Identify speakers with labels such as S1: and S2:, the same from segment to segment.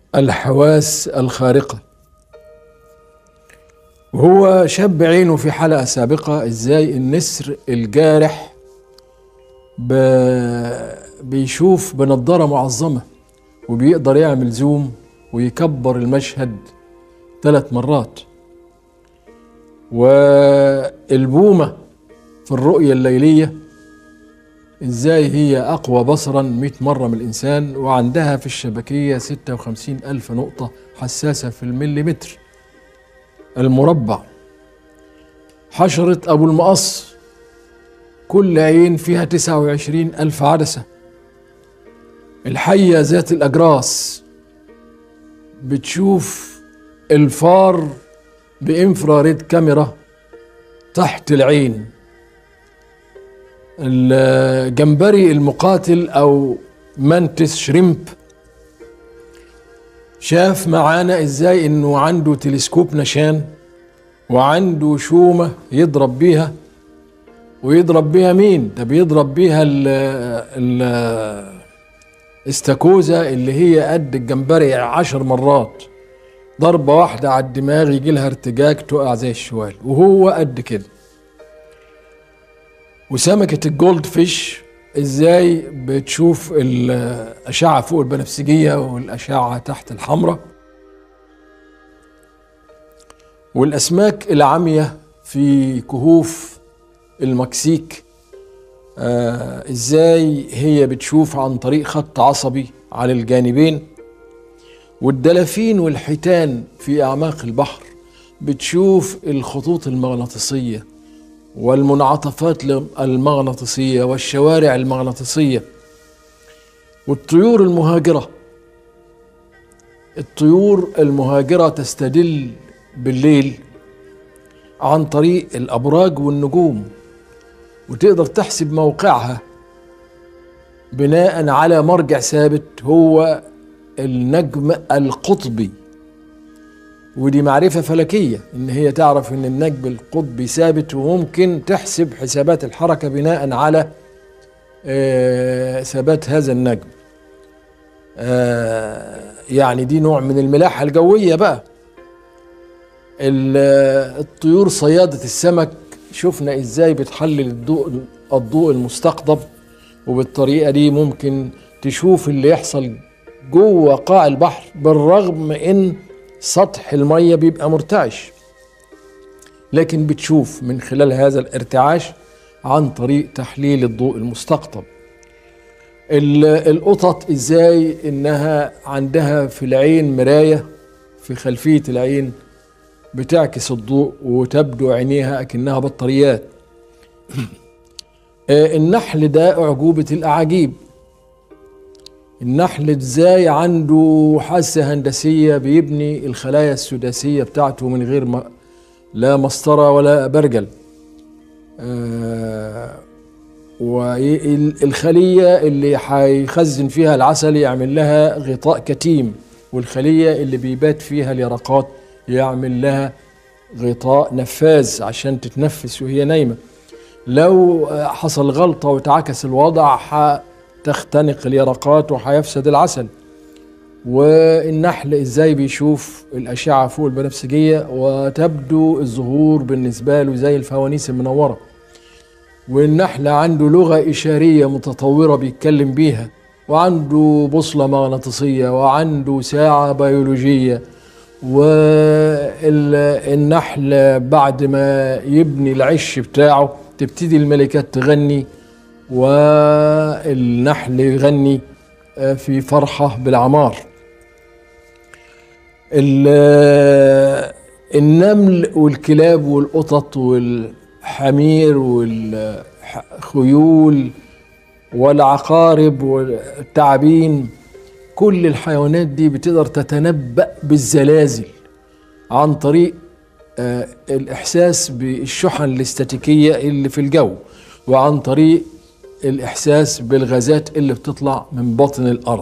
S1: الحواس الخارقة وهو شاب عينه في حلقة سابقة ازاي النسر الجارح ب- بيشوف بنضارة معظمة وبيقدر يعمل زوم ويكبر المشهد ثلاث مرات والبومة في الرؤية الليلية ازاي هي اقوى بصرا 100 مرة من الانسان وعندها في الشبكية 56 الف نقطة حساسة في المليمتر المربع حشرة ابو المقص كل عين فيها 29 الف عدسة الحية ذات الاجراس بتشوف الفار بانفراريد كاميرا تحت العين الجمبري المقاتل او مانتس شريمب شاف معانا ازاي انه عنده تلسكوب نشان وعنده شومة يضرب بيها ويضرب بيها مين ده بيضرب بيها ال ال استاكوزا اللي هي قد الجمبري عشر مرات ضربة واحدة على الدماغ يجي لها ارتجاج تقع زي الشوال وهو قد كده وسمكة الجولد فيش ازاي بتشوف الأشعة فوق البنفسجية والأشعة تحت الحمراء والأسماك العامية في كهوف المكسيك آه ازاي هي بتشوف عن طريق خط عصبي على الجانبين والدلافين والحيتان في أعماق البحر بتشوف الخطوط المغناطيسيه والمنعطفات المغناطيسية والشوارع المغناطيسية والطيور المهاجرة الطيور المهاجرة تستدل بالليل عن طريق الأبراج والنجوم وتقدر تحسب موقعها بناء على مرجع ثابت هو النجم القطبي ودي معرفة فلكية إن هي تعرف إن النجم القطبي ثابت وممكن تحسب حسابات الحركة بناء على آه ثبات هذا النجم آه يعني دي نوع من الملاحة الجوية بقى الطيور صيادة السمك شفنا إزاي بتحلل الضوء الضوء المستقطب وبالطريقة دي ممكن تشوف اللي يحصل جوه قاع البحر بالرغم إن سطح المية بيبقى مرتعش لكن بتشوف من خلال هذا الارتعاش عن طريق تحليل الضوء المستقطب القطط ازاي انها عندها في العين مراية في خلفية العين بتعكس الضوء وتبدو عينيها اكنها بطاريات النحل ده اعجوبة الاعاجيب النحل ازاي عنده حاسة هندسية بيبني الخلايا السداسية بتاعته من غير ما لا مسطرة ولا برجل آه والخلية اللي هيخزن فيها العسل يعمل لها غطاء كتيم والخلية اللي بيبات فيها اليرقات يعمل لها غطاء نفاذ عشان تتنفس وهي نايمة لو حصل غلطة وتعكس الوضع تختنق اليرقات وهيفسد العسل والنحل ازاي بيشوف الاشعه فوق البنفسجيه وتبدو الزهور بالنسبه له زي الفوانيس المنوره والنحل عنده لغه اشاريه متطوره بيتكلم بيها وعنده بوصله مغناطيسيه وعنده ساعه بيولوجيه والنحل بعد ما يبني العش بتاعه تبتدي الملكات تغني والنحل يغني في فرحة بالعمار النمل والكلاب والقطط والحمير والخيول والعقارب والتعابين كل الحيوانات دي بتقدر تتنبأ بالزلازل عن طريق الإحساس بالشحن الاستاتيكية اللي في الجو وعن طريق الإحساس بالغازات اللي بتطلع من بطن الأرض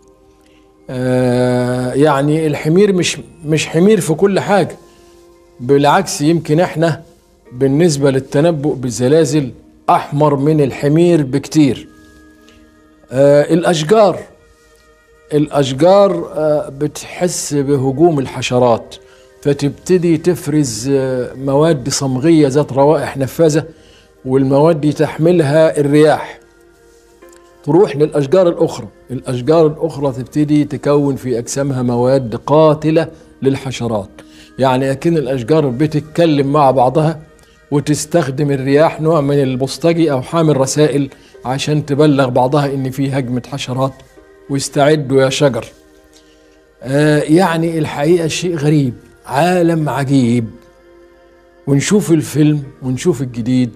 S1: آه يعني الحمير مش مش حمير في كل حاجة بالعكس يمكن احنا بالنسبة للتنبؤ بالزلازل أحمر من الحمير بكتير آه الأشجار الاشجار آه، بتحس بهجوم الحشرات فتبتدي تفرز آه، مواد صمغيه ذات روائح نفاذه والمواد دي تحملها الرياح تروح للاشجار الاخرى الاشجار الاخرى تبتدي تكون في اجسامها مواد قاتله للحشرات يعني اكن الاشجار بتتكلم مع بعضها وتستخدم الرياح نوع من البوسطجي او حامل رسائل عشان تبلغ بعضها ان في هجمه حشرات واستعدوا يا شجر آه يعني الحقيقه شيء غريب عالم عجيب ونشوف الفيلم ونشوف الجديد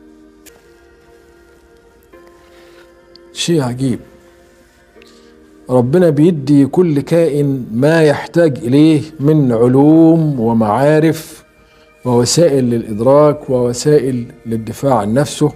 S1: شيء عجيب ربنا بيدي كل كائن ما يحتاج اليه من علوم ومعارف ووسائل للادراك ووسائل للدفاع عن نفسه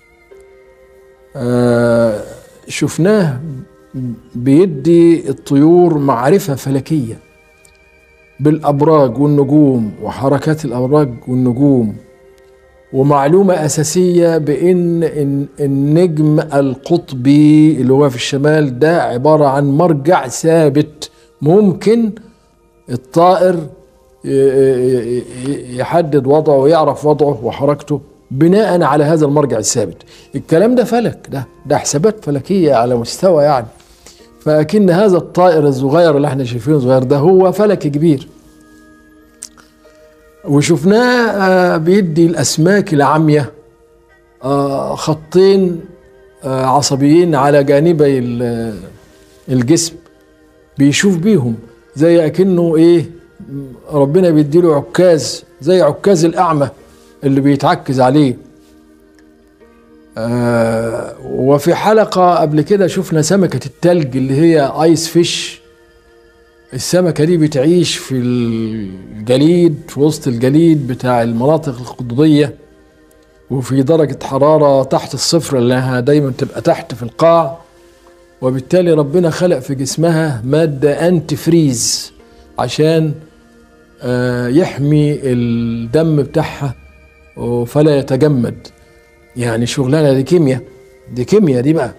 S1: آه شفناه بيدي الطيور معرفه فلكيه بالابراج والنجوم وحركات الابراج والنجوم ومعلومة أساسية بأن النجم القطبي اللي هو في الشمال ده عبارة عن مرجع ثابت ممكن الطائر يحدد وضعه ويعرف وضعه وحركته بناء على هذا المرجع الثابت الكلام ده فلك ده ده حسابات فلكية على مستوى يعني فأكن هذا الطائر الصغير اللي احنا شايفينه صغير ده هو فلك كبير وشفناه بيدي الاسماك العاميه خطين عصبيين على جانبي الجسم بيشوف بيهم زي اكنه ايه ربنا بيديله عكاز زي عكاز الاعمى اللي بيتعكز عليه وفي حلقة قبل كده شفنا سمكة التلج اللي هي ايس فيش السمكة دي بتعيش في الجليد في وسط الجليد بتاع المناطق القطبية وفي درجة حرارة تحت الصفر لأنها دايما تبقى تحت في القاع وبالتالي ربنا خلق في جسمها مادة أنتي فريز عشان يحمي الدم بتاعها فلا يتجمد يعني شغلانة دي كيمياء دي كيمياء دي بقى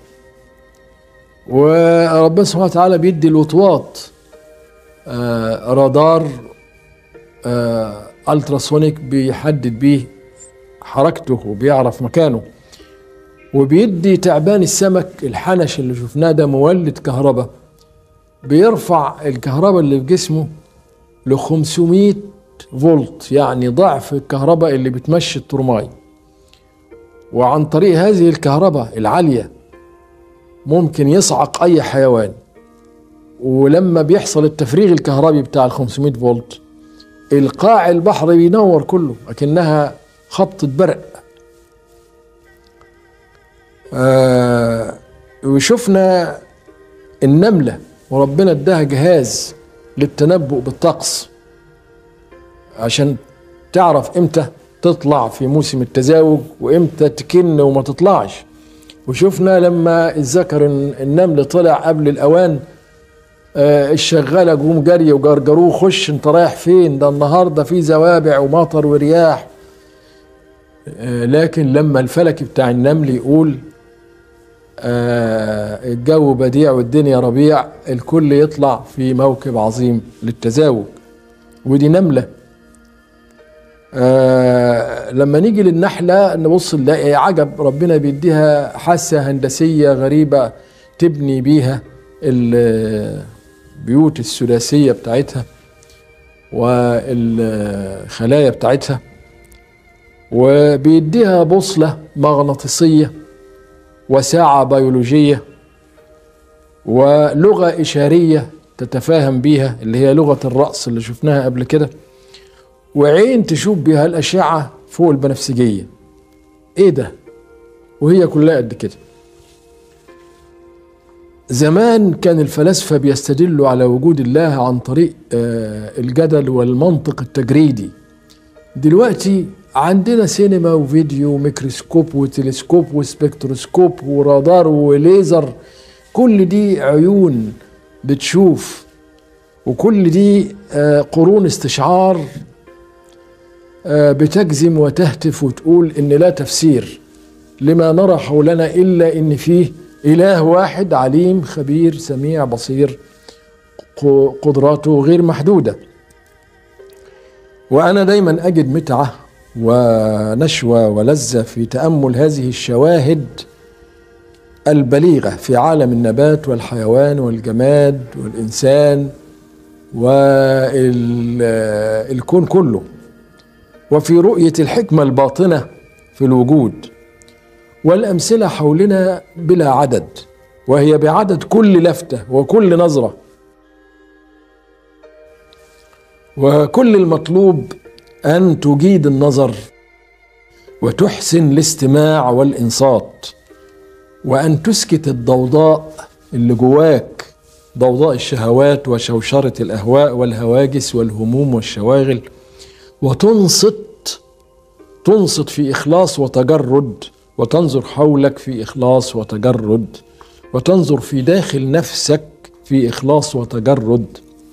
S1: وربنا سبحانه وتعالى بيدي الوطواط آه رادار آه التراسونيك بيحدد بيه حركته وبيعرف مكانه وبيدي تعبان السمك الحنش اللي شفناه ده مولد كهرباء بيرفع الكهرباء اللي في جسمه ل 500 فولت يعني ضعف الكهرباء اللي بتمشي الترماي وعن طريق هذه الكهرباء العالية ممكن يصعق أي حيوان ولما بيحصل التفريغ الكهربي بتاع ال 500 فولت القاع البحر بينور كله اكنها خبطة برق آه وشفنا النملة وربنا اداها جهاز للتنبؤ بالطقس عشان تعرف امتى تطلع في موسم التزاوج وامتى تكن وما تطلعش وشفنا لما الذكر النمل طلع قبل الاوان آه الشغالة قوم جري وجرجروه خش انت رايح فين ده النهاردة في زوابع ومطر ورياح آه لكن لما الفلك بتاع النمل يقول آه الجو بديع والدنيا ربيع الكل يطلع في موكب عظيم للتزاوج ودي نملة آه لما نيجي للنحلة نبص نلاقي عجب ربنا بيديها حاسة هندسية غريبة تبني بيها البيوت الثلاثية بتاعتها والخلايا بتاعتها وبيديها بوصلة مغناطيسية وساعة بيولوجية ولغة إشارية تتفاهم بيها اللي هي لغة الرأس اللي شفناها قبل كده وعين تشوف بها الأشعة فوق البنفسجية إيه ده؟ وهي كلها قد كده زمان كان الفلاسفة بيستدلوا على وجود الله عن طريق الجدل والمنطق التجريدي دلوقتي عندنا سينما وفيديو وميكروسكوب وتلسكوب وسبكتروسكوب ورادار وليزر كل دي عيون بتشوف وكل دي قرون استشعار بتجزم وتهتف وتقول ان لا تفسير لما نرى حولنا الا ان فيه اله واحد عليم خبير سميع بصير قدراته غير محدودة وأنا دايما أجد متعة ونشوة ولذة في تأمل هذه الشواهد البليغة في عالم النبات والحيوان والجماد والإنسان والكون كله وفي رؤية الحكمة الباطنة في الوجود والأمثلة حولنا بلا عدد وهي بعدد كل لفتة وكل نظرة وكل المطلوب أن تجيد النظر وتحسن الاستماع والإنصات وأن تسكت الضوضاء اللي جواك ضوضاء الشهوات وشوشرة الأهواء والهواجس والهموم والشواغل وتنصت تنصت في إخلاص وتجرد وتنظر حولك في إخلاص وتجرد وتنظر في داخل نفسك في إخلاص وتجرد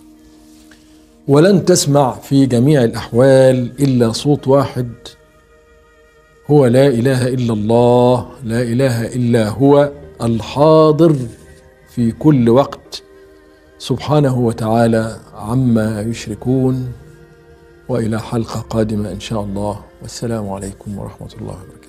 S1: ولن تسمع في جميع الأحوال إلا صوت واحد هو لا إله إلا الله لا إله إلا هو الحاضر في كل وقت سبحانه وتعالى عما يشركون والى حلقه قادمه ان شاء الله والسلام عليكم ورحمه الله وبركاته